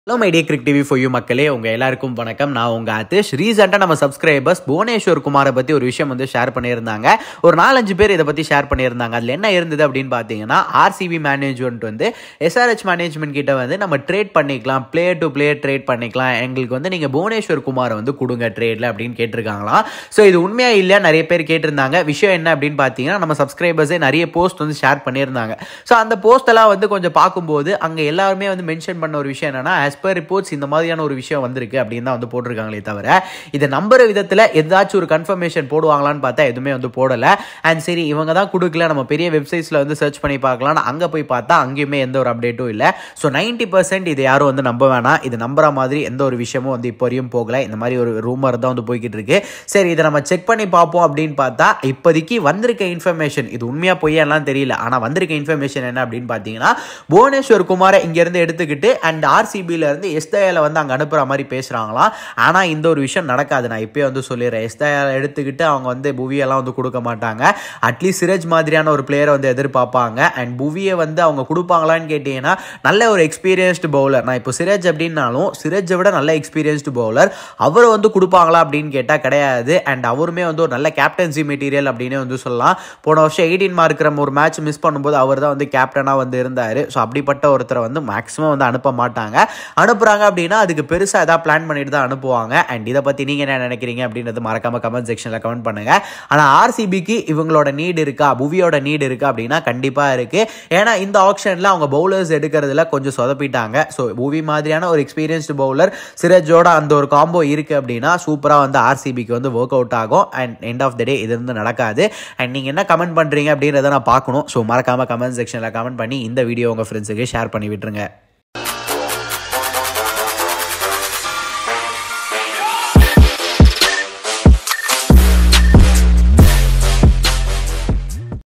hello my dear cric TV for you மக்களே உங்க எல்லாருக்கும் வணக்கம் நான் உங்க ஆதிஷ் ரீசெண்டாக நம்ம சப்ஸ்கிரைபர்ஸ் புவனேஸ்வர் குமாரை பத்தி ஒரு விஷயம் வந்து ஷேர் பண்ணியிருந்தாங்க ஒரு நாலஞ்சு பேர் இதை பத்தி ஷேர் பண்ணியிருந்தாங்க அதுல என்ன இருந்தது அப்படின்னு பார்த்தீங்கன்னா ஆர்சிபி மேனேஜ்மெண்ட் வந்து எஸ்ஆர்ஹெச் மேனேஜ்மெண்ட் கிட்ட வந்து நம்ம ட்ரேட் பண்ணிக்கலாம் பிளேயர் டு பிளேயர் ட்ரேட் பண்ணிக்கலாம் எங்களுக்கு வந்து நீங்க புவனேஸ்வர் குமாரை வந்து கொடுங்க ட்ரேட்ல அப்படின்னு கேட்டிருக்காங்களாம் ஸோ இது உண்மையா இல்லையா நிறைய பேர் கேட்டிருந்தாங்க விஷயம் என்ன அப்படின்னு பார்த்தீங்கன்னா நம்ம சப்ஸ்கிரைபர்ஸே நிறைய போஸ்ட் வந்து ஷேர் பண்ணியிருந்தாங்க ஸோ அந்த போஸ்ட் எல்லாம் வந்து கொஞ்சம் பார்க்கும்போது அங்கே எல்லாருமே வந்து மென்ஷன் பண்ண ஒரு விஷயம் என்னன்னா ஆஸ் பர் ரிப்போர்ட்ஸ் இந்த மாதிரியான ஒரு விஷயம் வந்திருக்கு அப்படின்னு தான் வந்து போட்டிருக்காங்களே தவிர இதை நம்புற விதத்தில் ஏதாச்சும் ஒரு கன்ஃபர்மேஷன் போடுவாங்களான்னு பார்த்தா எதுவுமே வந்து போடலை அண்ட் சரி இவங்க தான் கொடுக்கல நம்ம பெரிய வெப்சைட்ஸில் வந்து சர்ச் பண்ணி பார்க்கலாம்னு அங்கே போய் பார்த்தா அங்கேயுமே எந்த ஒரு அப்டேட்டும் இல்லை ஸோ நைன்டி பர்சன்ட் இதை யாரும் வந்து நம்ப வேணாம் இது நம்புற மாதிரி எந்த ஒரு விஷயமும் வந்து இப்போ வரையும் போகல இந்த மாதிரி ஒரு ரூமர் தான் வந்து போய்கிட்டு இருக்கு சரி இதை நம்ம செக் பண்ணி பார்ப்போம் அப்படின்னு பார்த்தா இப்போதைக்கு வந்திருக்க இன்ஃபர்மேஷன் இது உண்மையாக பொய்யெல்லாம் தெரியல ஆனால் வந்திருக்க இன்ஃபர்மேஷன் என்ன அப்படின்னு பார்த்தீங்கன்னா புவனேஸ்வர் குமாரை இங்கேருந்து எடுத்துக்கிட்டு அண்ட் ஆர்சிபியில் இருந்து எஸ்தயால வந்து அங்கே அனுப்புகிற மாதிரி பேசுகிறாங்களாம் ஆனால் இந்த ஒரு விஷயம் நடக்காது நான் இப்போயே வந்து சொல்லிடுறேன் எஸ்தயால எடுத்துக்கிட்டு அவங்க வந்து புவியெல்லாம் வந்து கொடுக்க மாட்டாங்க அட்லீஸ்ட் சிரஜ் மாதிரியான ஒரு பிளேயரை வந்து எதிர்பார்ப்பாங்க அண்ட் புவியை வந்து அவங்க கொடுப்பாங்களான்னு கேட்டிங்கன்னா நல்ல ஒரு எக்ஸ்பீரியன்ஸ்டு பவுலர் நான் இப்போ சிரஜ் அப்படின்னாலும் சிரஜை விட நல்ல எக்ஸ்பீரியன்ஸ்டு பவுலர் அவரை வந்து கொடுப்பாங்களா அப்படின்னு கேட்டால் கிடையாது அண்ட் அவருமே வந்து ஒரு நல்ல கேப்டன்சி மெட்டீரியல் அப்படின்னு வந்து சொல்லலாம் போன வருஷம் எயிட்டீன் மார்க்கிற ஒரு மேட்ச் மிஸ் பண்ணும்போது அவர் தான் வந்து கேப்டனாக வந்து இருந்தார் ஸோ அப்படிப்பட்ட ஒருத்தரை வந்து மேக்ஸிமம் வந்து அனுப்ப மாட்டாங்க அனுப்புகிறாங்க அப்படின்னா அதுக்கு பெருசாக ஏதாவது பிளான் பண்ணிட்டு தான் அனுப்புவாங்க அண்ட் இதை பற்றி நீங்கள் என்ன நினைக்கிறீங்க அப்படின்றது மறக்காம கமெண்ட் செக்ஷனில் கமெண்ட் பண்ணுங்க ஆனால் ஆர்சிபிக்கு இவங்களோட நீடு இருக்கா புவியோட நீடு இருக்கா அப்படின்னா கண்டிப்பாக இருக்குது ஏன்னா இந்த ஆப்ஷனில் அவங்க பவுலர்ஸ் எடுக்கிறதுல கொஞ்சம் சொதப்பிட்டாங்க ஸோ புவி மாதிரியான ஒரு எக்ஸ்பீரியன்ஸ்டு பவுலர் சிரஜோட அந்த ஒரு காம்போ இருக்குது அப்படின்னா சூப்பராக வந்து ஆர்சிபிக்கு வந்து ஒர்க் அவுட் ஆகும் and end of the day இது வந்து நடக்காது அண்ட் நீங்கள் என்ன கமெண்ட் பண்ணுறீங்க அப்படின்றத நான் பார்க்கணும் ஸோ மறக்காமல் கமெண்ட் செக்ஷனில் கமெண்ட் பண்ணி இந்த வீடியோ உங்கள் ஃப்ரெண்ட்ஸுக்கு ஷேர் பண்ணி விட்டுருங்க